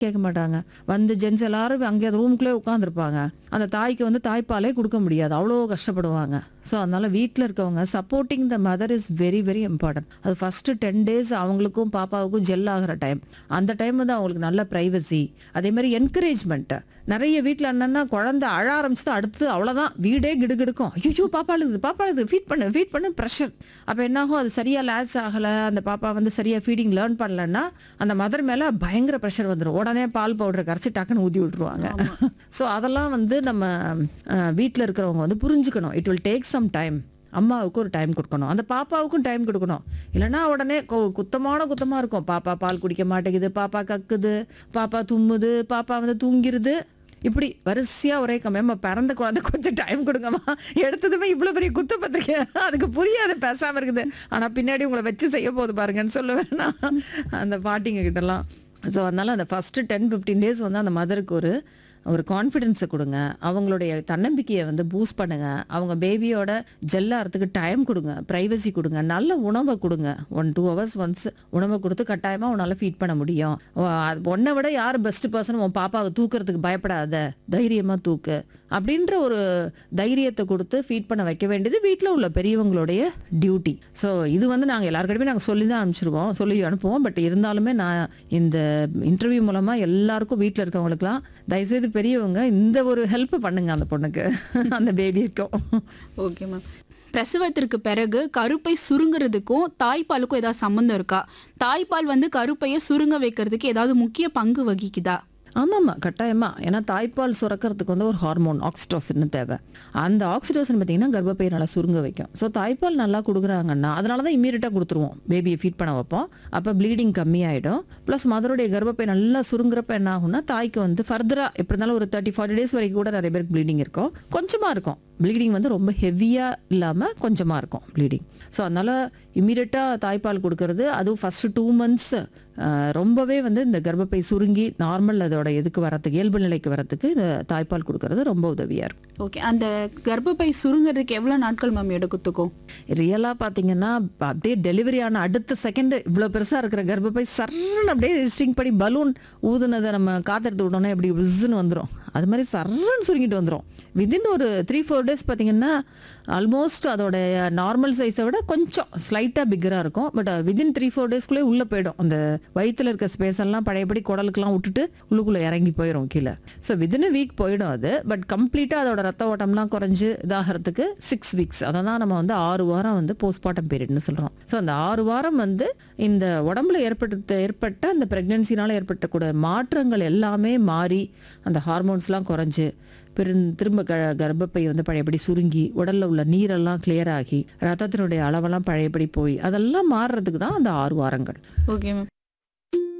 கேட்க மாட்டாங்க வந்து ஜென்ஸ் எல்லாரும் அங்கே ரூமுக்குள்ளே உட்காந்துருப்பாங்க அந்த தாய்க்கு வந்து தாய்ப்பாலே கொடுக்க முடியாது அவ்வளோ கஷ்டப்படுவாங்க ஸோ அதனால வீட்டில் இருக்கவங்க supporting the mother is very very important அது ஃபஸ்ட்டு டென் டேஸ் அவங்களுக்கும் பாப்பாவுக்கும் ஜெல் ஆகிற டைம் அந்த டைம் வந்து அவங்களுக்கு நல்ல ப்ரைவசி அதே மாதிரி என்கரேஜ்மெண்ட் நிறைய வீட்டில் என்னன்னா குழந்தை அழ ஆரம்பிச்சது அடுத்து அவ்வளோதான் வீடே கிடுகிடுக்கும் ஐயோ பாப்பா அழுது பாப்பா அழுது ஃபீட் பண்ணு ஃபீட் பண்ணு ப்ரெஷர் அப்போ என்னாகும் அது சரியாக லேட்ச் ஆகலை அந்த பாப்பா வந்து சரியாக ஃபீடிங் லேர்ன் பண்ணலன்னா அந்த மதர் மேலே பயங்கர ப்ரெஷர் வந்துடும் உடனே பால் பவுடரை கரைச்சி டக்குன்னு ஊற்றி விட்ருவாங்க ஸோ அதெல்லாம் வந்து நம்ம வீட்டில் இருக்கிறவங்க வந்து புரிஞ்சுக்கணும் it will take some time அம்மாவுக்கு ஒரு டைம் கொடுக்கணும் அந்த பாப்பாவுக்கும் டைம் கொடுக்கணும் இல்லைன்னா உடனே கு- குத்தமான குத்தமாக இருக்கும் பாப்பா பால் குடிக்க மாட்டேங்குது பாப்பா கக்குது பாப்பா தும்முது பாப்பா வந்து தூங்கிருது இப்படி வரிசையா ஒரே கம்மியம்மா பிறந்த குழந்தை கொஞ்சம் டைம் கொடுங்கம்மா எடுத்ததுமே இவ்வளோ பெரிய குத்து பத்திரிக்கை அதுக்கு புரியாது பேசாம இருக்குது ஆனா பின்னாடி உங்களை வச்சு செய்ய போகுது பாருங்கன்னு சொல்லுவேன் நான் அந்த பாட்டிங்க கிட்டலாம் ஸோ அதனால அந்த ஃபர்ஸ்ட் டென் ஃபிஃப்டீன் டேஸ் வந்து அந்த மதருக்கு ஒரு ஒரு கான்ஃபிடென்ஸை கொடுங்க அவங்களுடைய தன்னம்பிக்கையை வந்து பூஸ்ட் பண்ணுங்க அவங்க பேபியோட ஜெல்லாகிறதுக்கு டைம் கொடுங்க ப்ரைவசி கொடுங்க நல்ல உணவை கொடுங்க ஒன் டூ ஹவர்ஸ் ஒன்ஸ் உணவை கொடுத்து கட்டாயமாக உன்னால் ஃபீட் பண்ண முடியும் உன்னை விட யார் பெஸ்ட் பர்சன் உன் பாப்பாவை தூக்குறதுக்கு பயப்படாத தைரியமாக தூக்கு அப்படின்ற ஒரு தைரியத்தை கொடுத்து ஃபீட் பண்ண வைக்க வேண்டியது வீட்டில் உள்ள பெரியவங்களுடைய டியூட்டி ஸோ இது வந்து நாங்கள் எல்லாருக்கிட்டையுமே நாங்கள் சொல்லி தான் அனுப்பிச்சிருவோம் சொல்லி அனுப்புவோம் பட் இருந்தாலுமே நான் இந்த இன்டர்வியூ மூலமாக எல்லாருக்கும் வீட்டில் இருக்கவங்களுக்குலாம் தயவுசெய்து பெரியவங்க இந்த ஒரு ஹெல்ப் பண்ணுங்க அந்த பொண்ணுக்கு அந்த பேபிக்கும் ஓகே மேம் பிரசவத்திற்கு பிறகு கருப்பை சுருங்குறதுக்கும் தாய்ப்பாலுக்கும் ஏதாவது சம்மந்தம் இருக்கா தாய்ப்பால் வந்து கருப்பையை சுருங்க வைக்கிறதுக்கு ஏதாவது முக்கிய பங்கு வகிக்குதா ஆமாம்மா கட்டாயமா ஏன்னா தாய்ப்பால் சுரக்கிறதுக்கு வந்து ஒரு ஹார்மோன் ஆக்சிடோசின் தேவை அந்த ஆக்சிடோசின் பார்த்தீங்கன்னா கர்ப்பப்பையை நல்லா சுருங்க வைக்கும் ஸோ தாய்ப்பால் நல்லா கொடுக்குறாங்கன்னா அதனால தான் இம்மீடியட்டாக கொடுத்துருவோம் பேபியை ஃபீட் பண்ண வைப்போம் அப்போ ப்ளீடிங் கம்மியாயிடும் ப்ளஸ் மதருடைய கர்ப்பப்பை நல்லா சுருங்குறப்ப என்ன ஆகும்னா தாய்க்கு வந்து ஃபர்தராக எப்படி இருந்தாலும் ஒரு தேர்ட்டி ஃபார்ட்டி டேஸ் வரைக்கும் கூட நிறைய பேருக்கு ப்ளீடிங் இருக்கும் கொஞ்சமாக இருக்கும் ப்ளீடிங் வந்து ரொம்ப ஹெவியாக இல்லாமல் கொஞ்சமாக இருக்கும் ப்ளீடிங் ஸோ அதனால் இம்மீடியட்டாக தாய்ப்பால் கொடுக்கறது அதுவும் ஃபஸ்ட்டு டூ மந்த்ஸ் ரொம்பவே வந்து இந்த கர்ப்பப்பை சுருங்கி நார்மல் அதோட இதுக்கு வரத்துக்கு இயல்பு நிலைக்கு வரத்துக்கு இந்த தாய்ப்பால் கொடுக்கறது ரொம்ப உதவியாக இருக்கும் ஓகே அந்த கர்ப்பப்பை சுருங்குறதுக்கு எவ்வளோ நாட்கள் மேம் எடுத்துக்கும் ரியலாக பார்த்தீங்கன்னா ப- அப்படியே டெலிவரி ஆன அடுத்த செகண்ட் இவ்வளோ பெருசாக இருக்கிற கர்ப்பப்பை சர்ன்னு அப்படியே ஸ்ட்ரிங் பண்ணி பலூன் ஊதுனதை நம்ம காத்தெடுத்து விட்டோன்னே அப்படி விஸ்ஸுன்னு வந்துடும் அது மாதிரி சர்ன்னு சுருங்கிட்டு வந்துடும் விதின் ஒரு த்ரீ ஃபோர் டேஸ் பார்த்தீங்கன்னா ஆல்மோஸ்ட் அதோட நார்மல் சைஸை விட கொஞ்சம் ஸ்லைட்டாக பிக்கராக இருக்கும் பட் விதின் த்ரீ ஃபோர் டேஸ்க்குள்ளே உள்ளே போயிடும் அந்த வயித்துல இருக்க ஸ்பேஸ் எல்லாம் பழையபடி குடலுக்குலாம் விட்டுட்டு உள்ளுக்குள்ளே இறங்கி போயிடும் கீழே ஸோ விதின் வீக் போயிடும் அது பட் கம்ப்ளீட்டாக அதோட ரத்த ஓட்டம்லாம் குறைஞ்சு இதாகிறதுக்கு சிக்ஸ் வீக்ஸ் அதை தான் நம்ம வந்து ஆறு வாரம் வந்து போஸ்ட்மார்ட்டம் பீரியட்னு சொல்கிறோம் ஸோ அந்த ஆறு வாரம் வந்து இந்த உடம்புல ஏற்பட்ட ஏற்பட்ட அந்த ப்ரெக்னென்சினால ஏற்பட்டக்கூடிய மாற்றங்கள் எல்லாமே மாறி அந்த ஹார்மோன்ஸ்லாம் குறைஞ்சு பெரும் திரும்ப க கர்ப்பப்பை வந்து பழையபடி சுருங்கி உடல்ல உள்ள நீரெல்லாம் கிளியர் ஆகி ரத்தத்தினுடைய அளவெல்லாம் பழையபடி போய் அதெல்லாம் மாறுறதுக்கு தான் அந்த ஆறு வாரங்கள் ஓகே மேம்